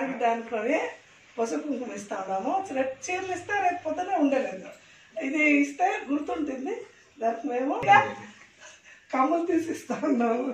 దానికి దానికొని పసుపు కుంకుమ ఇస్తా ఉన్నాము రేపు చీరలు ఇస్తే రేపు పొద్దునే ఉండలేదు ఇది ఇస్తే గుర్తుంటుంది దానికి మేము కమ్ములు తీసి ఇస్తా ఉన్నాము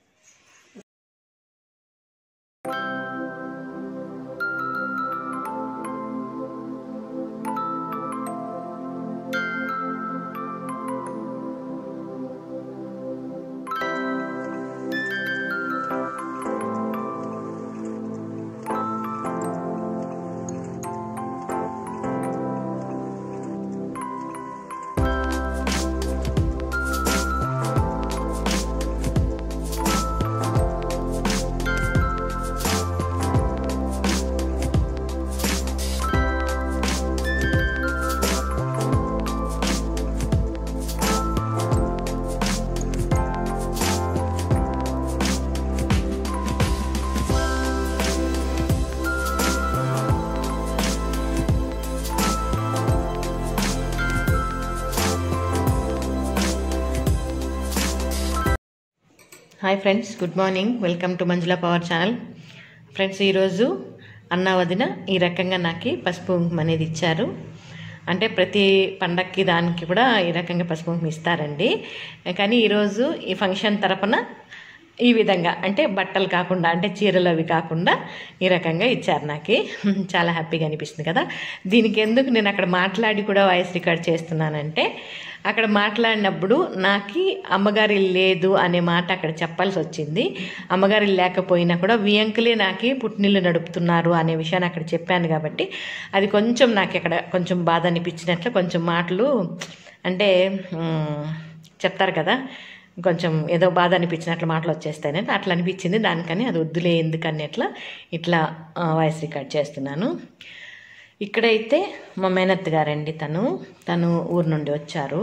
hi friends good morning welcome to Manjula power channel friends ఈరోజు అన్న వదిన ఈ రకంగా నాకు పసుపు కుంకుమ అనేది ఇచ్చారు అంటే ప్రతి పండక్కి దానికి కూడా ఈ రకంగా పసుపు కుంకుమ ఇస్తారండి కానీ ఈరోజు ఈ ఫంక్షన్ తరపున ఈ విధంగా అంటే బట్టలు కాకుండా అంటే చీరలు అవి కాకుండా ఈ రకంగా ఇచ్చారు నాకు చాలా హ్యాపీగా అనిపిస్తుంది కదా దీనికి ఎందుకు నేను అక్కడ మాట్లాడి కూడా వాయిస్ రికార్డ్ చేస్తున్నానంటే అక్కడ మాట్లాడినప్పుడు నాకు అమ్మగారి లేదు అనే మాట అక్కడ చెప్పాల్సి వచ్చింది అమ్మగారి లేకపోయినా కూడా వియంకులే నాకు పుట్టినిల్లు నడుపుతున్నారు అనే విషయాన్ని అక్కడ చెప్పాను కాబట్టి అది కొంచెం నాకు అక్కడ కొంచెం బాధ అనిపించినట్లు కొంచెం మాటలు అంటే మ్, చెప్తారు కదా కొంచెం ఏదో బాధ అనిపించినట్లు మాటలు వచ్చేస్తాయని అట్లా అనిపించింది దానికని అది వద్దులే ఎందుకని అట్లా ఇట్లా ఆ, వాయిస్ రికార్డ్ చేస్తున్నాను ఇక్కడైతే మా మేనత్ గారండి తను తను ఊరు నుండి వచ్చారు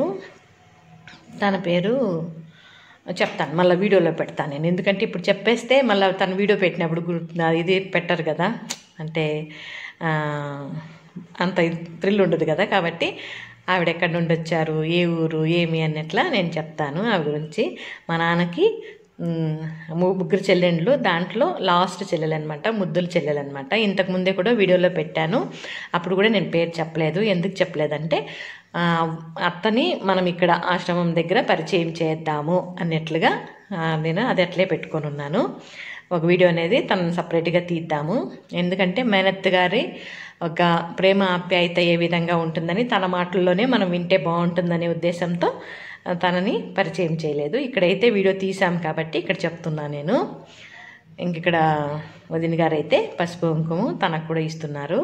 తన పేరు చెప్తాను మళ్ళీ వీడియోలో పెడతాను నేను ఎందుకంటే ఇప్పుడు చెప్పేస్తే మళ్ళీ తను వీడియో పెట్టినప్పుడు గుర్తు ఇది పెట్టరు కదా అంటే ఆ, అంత థ్రిల్ ఉండదు కదా కాబట్టి ఆవిడ ఎక్కడి నుండి వచ్చారు ఏ ఊరు ఏమి అన్నట్లా నేను చెప్తాను ఆవిడ గురించి మా నాన్నకి మ్, ము- ముగ్గురు చెల్లెండ్లు దాంట్లో లాస్ట్ చెల్లెలు అనమాట ముద్దుల చెల్లెలు అనమాట ఇంతకు ముందే కూడా వీడియోలో పెట్టాను అప్పుడు కూడా నేను పేరు చెప్పలేదు ఎందుకు చెప్పలేదంటే ఆ, అత్తని మనం ఇక్కడ ఆశ్రమం దగ్గర పరిచయం చేద్దాము అన్నట్లుగా ఆ, నేను అది అట్లే పెట్టుకొని ఉన్నాను ఒక వీడియో అనేది తనను సపరేట్గా తీద్దాము ఎందుకంటే మేనత్ గారి ఒక ప్రేమ ఆప్యాయత ఏ విధంగా ఉంటుందని తన మాటల్లోనే మనం వింటే బాగుంటుందనే ఉద్దేశంతో ఆ, తనని పరిచయం చేయలేదు ఇక్కడైతే వీడియో తీసాం కాబట్టి ఇక్కడ చెప్తున్నా నేను ఇంక ఇక్కడ వదిన గారు అయితే పసుపు కుంకుమ తనకు కూడా ఇస్తున్నారు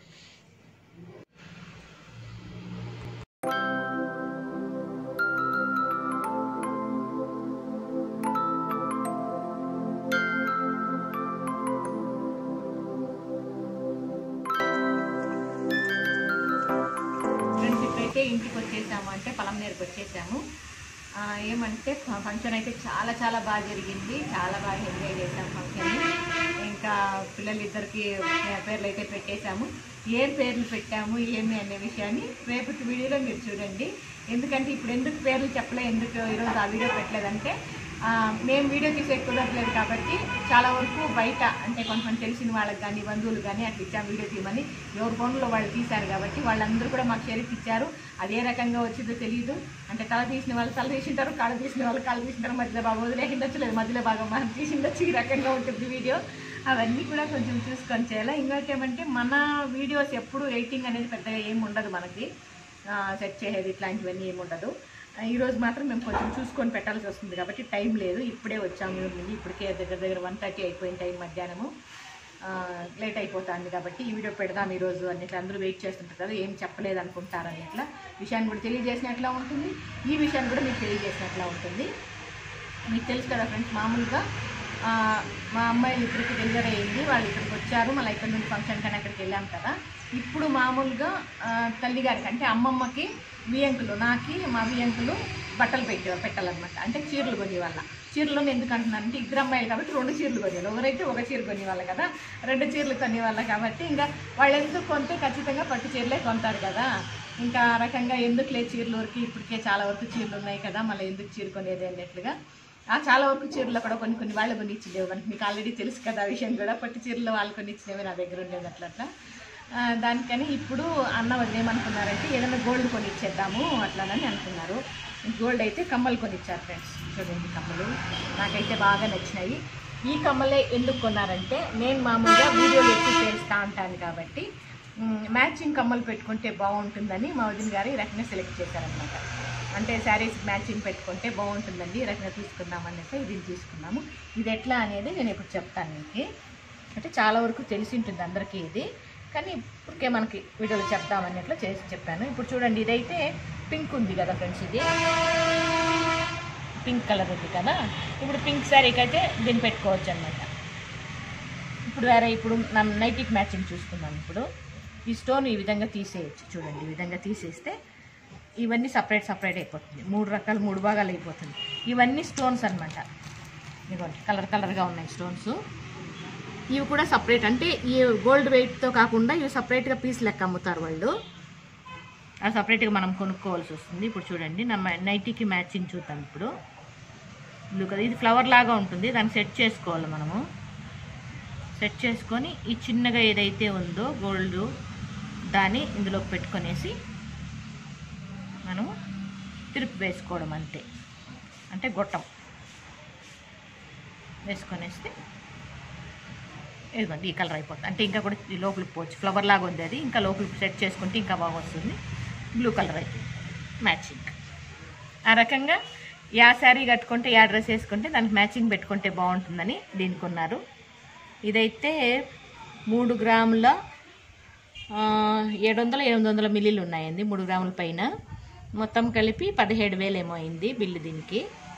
ఫ్రెండ్స్ ఇప్పుడైతే ఇంటికి వచ్చేసాము అంటే పొలంనేరుకు వచ్చేసాము ఆ, ఏమంటే ఫ- ఫంక్షన్ అయితే చాలా చాలా బాగా జరిగింది చాలా బాగా ఎంజాయ్ చేసాం ఫంక్షన్ ఇంకా పిల్లలిద్దరికి పేర్లు అయితే పెట్టేశాము ఏ పేర్లు పెట్టాము ఏమి అనే విషయాన్ని రేపటి వీడియోలో మీరు చూడండి ఎందుకంటే ఇప్పుడు ఎందుకు పేర్లు చెప్పలే ఎందుకు ఈరోజు ఆ వీడియో పెట్టలేదంటే ఆ, మేము వీడియో తీసే కుదరట్లేదు కాబట్టి చాలా వరకు బయట అంటే కొంతమంది తెలిసిన వాళ్ళకి కానీ బంధువులు కానీ అట్లా ఇచ్చాము వీడియో తీయమని ఎవరి ఫోన్లో వాళ్ళు తీశారు కాబట్టి వాళ్ళందరూ కూడా మాకు షరీఫ్ ఇచ్చారు అదే రకంగా వచ్చిందో తెలియదు అంటే తల తీసిన వాళ్ళు తల తీసింటారు కాళ్ళు తీసిన వాళ్ళు కాళ్ళు తీసింటారు మధ్యలో బాగా వదిలేసిండొచ్చు లేదు మధ్యలో బాగా మనం తీసిండొచ్చు ఈ రకంగా ఉంటుంది వీడియో అవన్నీ కూడా కొంచెం చూసుకొని చేయాలి ఇంకోటి ఏమంటే మన వీడియోస్ ఎప్పుడు ఎడిటింగ్ అనేది పెద్దగా ఏమి ఉండదు మనకి సెట్ చేసేది ఇట్లాంటివన్నీ ఏమి ఉండదు ఆ, ఈరోజు మాత్రం మేము కొంచెం చూసుకొని పెట్టాల్సి వస్తుంది కాబట్టి టైం లేదు ఇప్పుడే వచ్చాము ఊరి నుండి ఇప్పటికే దగ్గర దగ్గర వన్ థర్టీ అయిపోయిన టైం మధ్యాహ్నము లేట్ అయిపోతుంది కాబట్టి ఈ వీడియో పెడదాం ఈరోజు అన్నిట్లో అందరూ వెయిట్ చేస్తుంటారు కదా ఏం చెప్పలేదు అనుకుంటారు అన్నిట్లా విషయాన్ని కూడా తెలియజేసినట్లా ఉంటుంది ఈ విషయాన్ని కూడా మీకు తెలియజేసినట్లా ఉంటుంది మీకు తెలుసు కదా ఫ్రెండ్స్ మామూలుగా ఆ, మా అమ్మాయిలు ఇద్దరికి డెలివరీ అయింది వాళ్ళు ఇక్కడికి వచ్చారు మళ్ళీ ఇక్కడ నుండి ఫంక్షన్ కానీ అక్కడికి వెళ్ళాం కదా ఇప్పుడు మామూలుగా ఆ, తల్లిగారికి అంటే అమ్మమ్మకి బియ్యంకులు నాకి మా బియ్యంకులు బట్టలు పెట్టే పెట్టాలన్నమాట అంటే చీరలు కొని వాళ్ళ చీరలు ఎందుకు అంటున్నానంటే ఇద్దరు అమ్మాయిలు కాబట్టి రెండు చీరలు కొనేవాళ్ళు ఒకరైతే ఒక చీర కొనేవాళ్ళు కదా రెండు చీరలు కొనేవాళ్ళు కాబట్టి ఇంకా వాళ్ళు ఎందుకు కొంటే ఖచ్చితంగా పట్టు చీరలే కొంటారు కదా ఇంకా ఆ రకంగా ఎందుకు లేదు చీరల వరకు ఇప్పటికే చాలా వరకు చీరలు ఉన్నాయి కదా మళ్ళీ ఎందుకు చీర కొనేది అన్నట్లుగా ఆ చాలా వరకు చీరలు కూడా కొన్ని కొన్ని వాళ్ళు కొన్ని ఇచ్చిండేవి మనకి మీకు ఆల్రెడీ తెలుసు కదా ఆ విషయం కూడా పట్టు చీరలు వాళ్ళు కొన్ని ఇచ్చినవి నా దగ్గర ఉండేది అట్లా అట్లా ఆ, దానికని ఇప్పుడు అన్న వదిన ఏమనుకున్నారంటే ఏదైనా గోల్డ్ కొని ఇచ్చేద్దాము అట్లానని అనుకున్నారు గోల్డ్ అయితే కమ్మలు కొని ఇచ్చారు ఫ్రెండ్స్ చూడండి కమ్మలు నాకైతే బాగా నచ్చినాయి ఈ కమ్మలే ఎందుకు కొన్నారంటే నేను మామూలుగా వీడియోలు ఎక్కువ చేస్తూ ఉంటాను కాబట్టి మ్, మ్యాచింగ్ కమ్మలు పెట్టుకుంటే బాగుంటుందని మా వదిన గారు ఈ రకంగా సెలెక్ట్ చేశారనమాట అంటే శారీస్ మ్యాచింగ్ పెట్టుకుంటే బాగుంటుందండి ఈ రకంగా తీసుకుందాం అనేసి ఇది తీసుకున్నాము ఇది ఎట్లా అనేది నేను ఇప్పుడు చెప్తాను మీకు అంటే చాలా వరకు తెలిసి ఉంటుంది అందరికీ ఇది కానీ ఇప్పటికే మనకి వీడియోలో చెప్దామన్నట్లు చేసి చెప్పాను ఇప్పుడు చూడండి ఇదైతే పింక్ ఉంది కదా ఫ్రెండ్స్ ఇది పింక్ కలర్ ఉంది కదా ఇప్పుడు పింక్ శారీకి అయితే దీన్ని పెట్టుకోవచ్చు అనమాట ఇప్పుడు వేరే ఇప్పుడు నా నైటీకి మ్యాచింగ్ చూసుకున్నాం ఇప్పుడు ఈ స్టోన్ ఈ విధంగా తీసేయచ్చు చూడండి ఈ విధంగా తీసేస్తే ఇవన్నీ సపరేట్ సపరేట్ అయిపోతుంది మూడు రకాలు మూడు భాగాలు అయిపోతుంది ఇవన్నీ స్టోన్స్ అనమాట ఇదిగోండి కలర్ కలర్గా ఉన్నాయి స్టోన్స్ ఇవి కూడా సపరేట్ అంటే ఈ గోల్డ్ వెయిట్తో కాకుండా ఇవి సపరేట్గా పీస్ లెక్క అమ్ముతారు వాళ్ళు అది సపరేట్గా మనం కొనుక్కోవాల్సి వస్తుంది ఇప్పుడు చూడండి నా నైటీకి మ్యాచింగ్ చూద్దాం ఇప్పుడు బ్లూ కలర్ ఇది ఫ్లవర్ లాగా ఉంటుంది దాన్ని సెట్ చేసుకోవాలి మనము సెట్ చేసుకొని ఈ చిన్నగా ఏదైతే ఉందో గోల్డ్ దాన్ని ఇందులోకి పెట్టుకొనేసి మనము తిరుపు వేసుకోవడం అంతే అంటే గొట్టం వేసుకొనేస్తే ఇదిగోండి ఈ కలర్ అయిపోతుంది అంటే ఇంకా కూడా ఈ లోపలికి పోవచ్చు ఫ్లవర్ లాగా ఉంది అది ఇంకా లోపలికి సెట్ చేసుకుంటే ఇంకా బాగా వస్తుంది బ్లూ కలర్ అయిపోయింది మ్యాచింగ్ ఆ రకంగా యా శారీ కట్టుకుంటే యా డ్రెస్ వేసుకుంటే దానికి మ్యాచింగ్ పెట్టుకుంటే బాగుంటుందని దీనికి ఉన్నారు ఇదైతే మూడు గ్రాముల ఏడు వందల ఎనిమిది వందల మిల్లీలు ఉన్నాయండి మూడు గ్రాముల పైన మొత్తం కలిపి పదిహేడు వేలు ఏమో అయింది బిల్లు దీనికి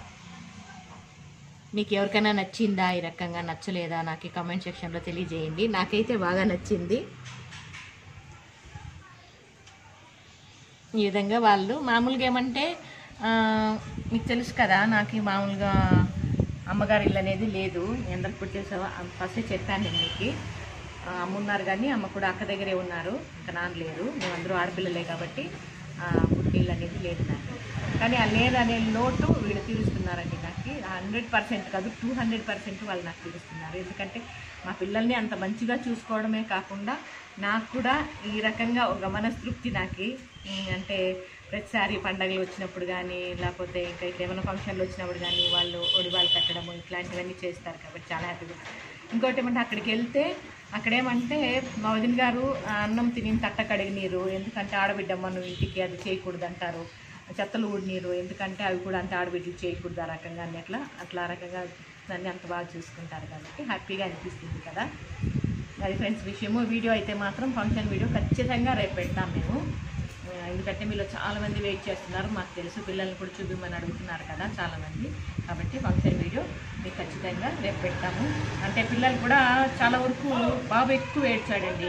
మీకు ఎవరికైనా నచ్చిందా ఈ రకంగా నచ్చలేదా నాకు కామెంట్ సెక్షన్లో తెలియజేయండి నాకైతే బాగా నచ్చింది ఈ విధంగా వాళ్ళు మామూలుగా ఏమంటే ఆ, మీకు తెలుసు కదా నాకు ఈ మామూలుగా అమ్మగారి ఇల్లు అనేది లేదు ఎందరికి పుట్టేసావా ఫస్ట్ చెప్పాను నేను మీకు ఆ, అమ్మ ఉన్నారు కానీ అమ్మ కూడా అక్క దగ్గరే ఉన్నారు ఇంకా నాన్న లేరు మేమందరూ ఆడపిల్లలే కాబట్టి ఆ, పుట్టిల్లు అనేది లేదు నాకు కానీ ఆ లేదనే లోటు వీళ్ళు తీరుస్తున్నారండి నాకు హండ్రెడ్ పర్సెంట్ కాదు టూ హండ్రెడ్ పర్సెంట్ వాళ్ళు నాకు తీరుస్తున్నారు ఎందుకంటే మా పిల్లల్ని అంత మంచిగా చూసుకోవడమే కాకుండా నాకు కూడా ఈ రకంగా ఒక మనస్తృప్తి నాకు ఉమ్, అంటే ప్రతిసారి పండగలు వచ్చినప్పుడు కానీ లేకపోతే ఇంకా ఇట్లా ఏమైనా ఫంక్షన్లు వచ్చినప్పుడు కానీ వాళ్ళు ఒడివాళ్ళు కట్టడము ఇట్లాంటివన్నీ చేస్తారు కాబట్టి చాలా హ్యాపీగా ఇంకోటి ఏమంటే అక్కడికి వెళ్తే అక్కడేమంటే మా వదిన గారు ఆ అన్నం తిని తట్ట కడిగినీరు ఎందుకంటే ఆడబిడ్డమ్మ నువ్వు ఇంటికి అది చేయకూడదు అంటారు చెత్తలు ఊడినీరు ఎందుకంటే అవి కూడా అంటే ఆడబిడ్డలు చేయకూడదు ఆ రకంగా అన్ని అట్లా అట్లా ఆ రకంగా దాన్ని అంత బాగా చూసుకుంటారు కాబట్టి హ్యాపీగా అనిపిస్తుంది కదా అది ఫ్రెండ్స్ విషయము వీడియో అయితే మాత్రం ఫంక్షన్ వీడియో ఖచ్చితంగా రేపు పెడతాం మేము ఆ, ఎందుకంటే మీలో చాలా మంది వెయిట్ చేస్తున్నారు మాకు తెలుసు పిల్లల్ని కూడా చూపిమని అడుగుతున్నారు కదా చాలా మంది కాబట్టి ఫంక్షన్ వీడియో మీకు ఖచ్చితంగా రేపు పెడతాము అంటే పిల్లలు కూడా చాలా వరకు బాబు ఎక్కువ ఏడ్చాడండి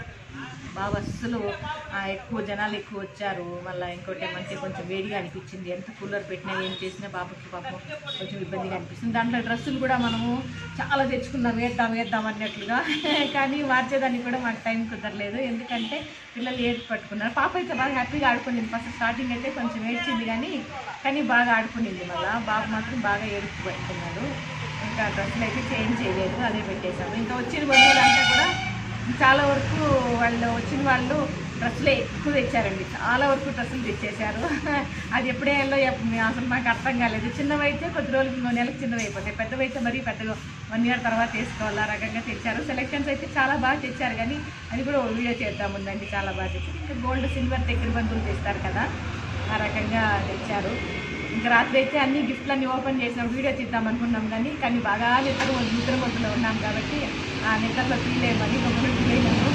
బాబు అస్సలు ఆ, ఎక్కువ జనాలు ఎక్కువ వచ్చారు మళ్ళీ ఇంకోటి ఏమంటే కొంచెం వేడిగా అనిపించింది ఎంత కూలర్ పెట్టినా ఏం చేసినా బాబుకి పాపం కొంచెం ఇబ్బందిగా అనిపిస్తుంది దాంట్లో డ్రెస్సులు కూడా మనము చాలా తెచ్చుకున్నాం వేద్దాం వేద్దాం అన్నట్లుగా కానీ మార్చేదానికి కూడా మాకు టైం కుదరలేదు ఎందుకంటే పిల్లలు ఏడ్చి పట్టుకున్నారు పాప అయితే బాగా హ్యాపీగా ఆడుకునింది ఫస్ట్ స్టార్టింగ్ అయితే కొంచెం ఏడ్చింది కానీ కానీ బాగా ఆడుకునింది మళ్ళీ బాబు మాత్రం బాగా ఏడ్చి పట్టుకున్నాడు ఇంకా డ్రెస్సులు అయితే చేంజ్ చేయలేదు అదే పెట్టేశాము ఇంకా వచ్చిన బంధువులంతా కూడా చాలా వరకు వాళ్ళు వచ్చిన వాళ్ళు డ్రెస్సులే ఎక్కువ తెచ్చారండి చాలా వరకు డ్రెస్సులు తెచ్చేశారు అది ఎప్పుడే వెళ్ళో అసలు నాకు అర్థం కాలేదు చిన్నవైతే కొద్ది రోజులకి ఇంకో నెలకు చిన్నవి అయిపోతాయి పెద్దవైతే మరీ పెద్దగా వన్ ఇయర్ తర్వాత వేసుకోవాలి ఆ రకంగా తెచ్చారు సెలెక్షన్స్ అయితే చాలా బాగా తెచ్చారు కానీ అది కూడా ఓ వీడియో చేద్దాముందండి చాలా బాగా తెచ్చారు ఇంకా గోల్డ్ సిల్వర్ దగ్గర బంధువులు తెస్తారు కదా ఆ రకంగా తెచ్చారు ఇంకా రాత్రి అయితే అన్ని గిఫ్ట్లు అన్ని ఓపెన్ చేసిన వీడియో తీద్దాం అనుకున్నాం కానీ కానీ బాగా నిద్ర నిద్ర మొదలు ఉన్నాం కాబట్టి ఆ నిద్రలో తీయలేమని గమ్మున తీయలేము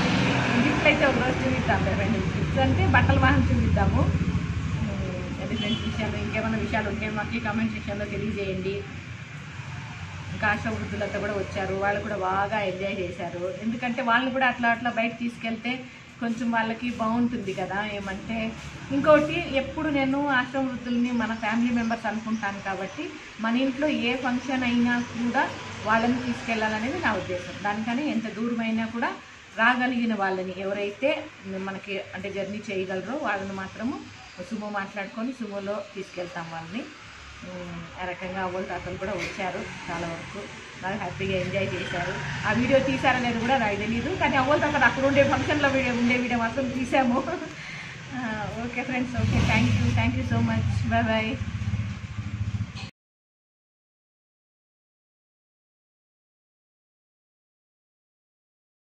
గిఫ్ట్ అయితే ఒక రోజు చూపిద్దాం రెండు గిఫ్ట్స్ అంటే బట్టల వాహనం చూపిద్దాము ఉమ్, అది ఫ్రెండ్స్ విషయాలు ఇంకేమైనా విషయాలు ఉంటే మాకు కామెంట్ సెక్షన్లో తెలియజేయండి ఇంకా ఆశా వృద్ధులంతా కూడా వచ్చారు వాళ్ళు కూడా బాగా ఎంజాయ్ చేశారు ఎందుకంటే వాళ్ళని కూడా అట్లా అట్లా బయట తీసుకెళ్తే కొంచెం వాళ్ళకి బాగుంటుంది కదా ఏమంటే ఇంకోటి ఎప్పుడు నేను ఆశ్రమ వృద్ధుల్ని మన ఫ్యామిలీ మెంబర్స్ అనుకుంటాను కాబట్టి మన ఇంట్లో ఏ ఫంక్షన్ అయినా కూడా వాళ్ళని తీసుకెళ్ళాలనేది నా ఉద్దేశం దానికని ఎంత దూరమైనా కూడా రాగలిగిన వాళ్ళని ఎవరైతే మనకి అంటే జర్నీ చేయగలరో వాళ్ళని మాత్రము సుమో మాట్లాడుకొని సుమోలో తీసుకెళ్తాం వాళ్ళని ఉమ్, ఆ రకంగా అవ్వల తాతలు కూడా వచ్చారు చాలా వరకు బాగా హ్యాపీగా ఎంజాయ్ చేశారు ఆ వీడియో తీశారనేది కూడా నాకు తెలియదు కానీ అవ్వల తాతలు అక్కడ ఉండే ఫంక్షన్లో వీడియో ఉండే వీడియో మాత్రం తీసాము okay friends okay thank you thank you so much bye bye